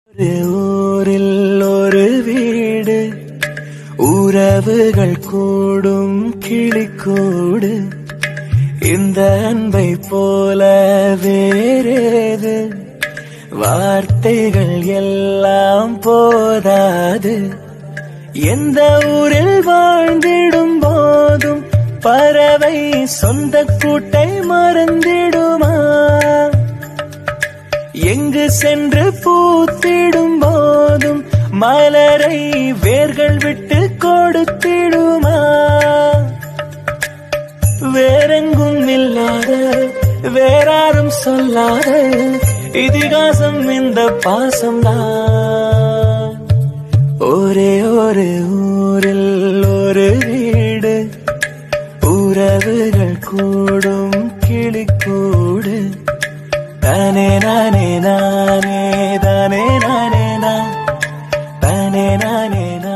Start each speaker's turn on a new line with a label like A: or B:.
A: ஒரு ஊரில் ஒரு வீடு உறவுகள் கூடும் கிளிக்கூடு இந்த அன்பை போல வேறேது வார்த்தைகள் எல்லாம் போதாது எந்த ஊரில் வாழ்ந்திடும் போதும் பறவை சொந்த கூட்டை மறந்திடுமா எங்கு சென்று பூத்திடும் போதும் மலரை வேர்கள் விட்டு கொடுத்திடுமா வேறெங்கும் இல்லாத வேறாரும் சொல்லாத இதிகாசம் இந்த பாசம்தான் ஒரே ஒரு ஊரில் ஒரு வீடு உறவுகள் கூடும் கிளிக்கூடு தானே நானே நானே தானே நானே நான் தானே நானே நான்